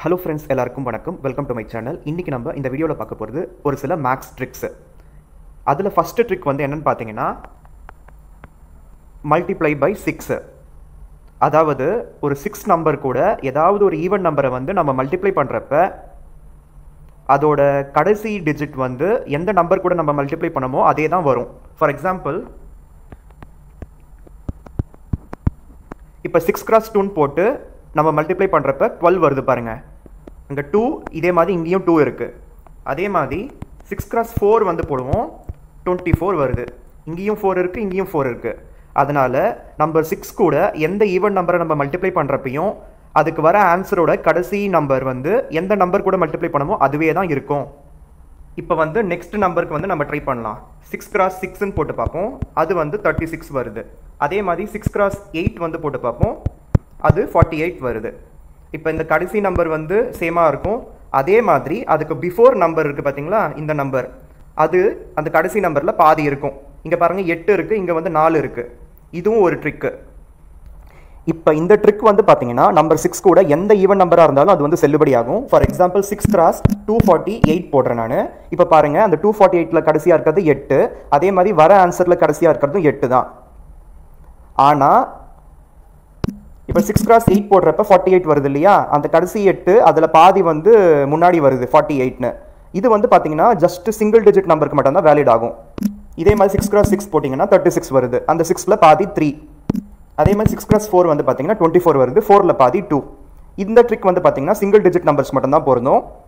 hello friends எல்லாருக்கும் வணக்கம் welcome to my channel இன்றைக்கி நம்ம இந்த வீடியோவில் பார்க்க போகிறது ஒரு சில மேக்ஸ் ட்ரிக்ஸு அதில் ஃபஸ்ட்டு ட்ரிக் வந்து என்னென்னு பார்த்தீங்கன்னா மல்டிப்ளை பை சிக்ஸு அதாவது ஒரு சிக்ஸ் நம்பர் கூட ஏதாவது ஒரு ஈவன் நம்பரை வந்து நம்ம மல்டிப்ளை பண்ணுறப்ப அதோட கடைசி டிஜிட் வந்து எந்த நம்பர் கூட நம்ம மல்டிப்ளை பண்ணமோ அதே தான் வரும் ஃபார் எக்ஸாம்பிள் இப்போ சிக்ஸ் கிராஸ் டூன்னு போட்டு நம்ம மல்டிப்ளை பண்ணுறப்ப டுவெல் வருது பாருங்கள் இங்கே டூ இதே மாதிரி இங்கேயும் டூ இருக்குது அதே மாதிரி சிக்ஸ் கிராஸ் ஃபோர் வந்து போடுவோம் டுவெண்ட்டி ஃபோர் வருது இங்கேயும் ஃபோர் இருக்குது இங்கேயும் ஃபோர் இருக்குது அதனால் நம்பர் சிக்ஸ் கூட எந்த ஈவன் நம்பரை நம்ம மல்டிப்ளை பண்ணுறப்பையும் அதுக்கு வர ஆன்சரோட கடைசி நம்பர் வந்து எந்த நம்பர் கூட மல்டிப்ளை பண்ணமோ அதுவே தான் இருக்கும் இப்போ வந்து நெக்ஸ்ட் நம்பருக்கு வந்து நம்ம ட்ரை பண்ணலாம் சிக்ஸ் கிராஸ் சிக்ஸ்ன்னு போட்டு பார்ப்போம் அது வந்து தேர்ட்டி சிக்ஸ் வருது அதே மாதிரி சிக்ஸ் கிராஸ் எயிட் வந்து போட்டு பார்ப்போம் அது ஃபார்ட்டி எயிட் வருது இப்போ இந்த கடைசி நம்பர் வந்து சேமாக இருக்கும் அதே மாதிரி அதுக்கு பிஃபோர் நம்பர் இருக்குது பார்த்தீங்களா இந்த நம்பர் அது அந்த கடைசி நம்பரில் பாதி இருக்கும் இங்கே பாருங்கள் எட்டு இருக்குது இங்கே வந்து நாலு இருக்குது இதுவும் ஒரு ட்ரிக்கு இப்போ இந்த ட்ரிக் வந்து பார்த்தீங்கன்னா நம்பர் சிக்ஸ் கூட எந்த ஈவன் நம்பராக இருந்தாலும் அது வந்து செல்லுபடி ஆகும் for example six cross two forty eight போடுறேன் நான் இப்போ பாருங்கள் அந்த டூ ஃபார்ட்டி எயிட்டில் கடைசியாக இருக்கிறது எட்டு அதே மாதிரி வர ஆன்சரில் கடைசியாக இருக்கிறதும் எட்டு தான் ஆனால் இப்போ சிக்ஸ் கிராஸ் எயிட் போடுறப்ப ஃபார்ட்டி எயிட் வருது இல்லையா அந்த கடைசி எட்டு அதில் பாதி வந்து முன்னாடி வருது ஃபார்ட்டி எயிட்னு இது வந்து பார்த்தீங்கன்னா ஜஸ்ட் சிங்கிள் டிஜிட் நம்பருக்கு மட்டும்தான் வேலிட் ஆகும் இதே மாதிரி சிக்ஸ் கிராஸ் சிக்ஸ் போட்டிங்கன்னா தேர்ட்டி சிக்ஸ் வருது அந்த சிக்ஸில் பாதி த்ரீ அதே மாதிரி சிக்ஸ் கிராஸ் ஃபோர் வந்து பார்த்தீங்கன்னா டுவெண்ட்டி ஃபோர் வருது ஃபோரில் பாதி டூ இந்த ட்ரிக் வந்து பார்த்தீங்கன்னா சிங்கிள் டிஜிட் நம்பர்ஸ் மட்டும்தான் பொருந்தும்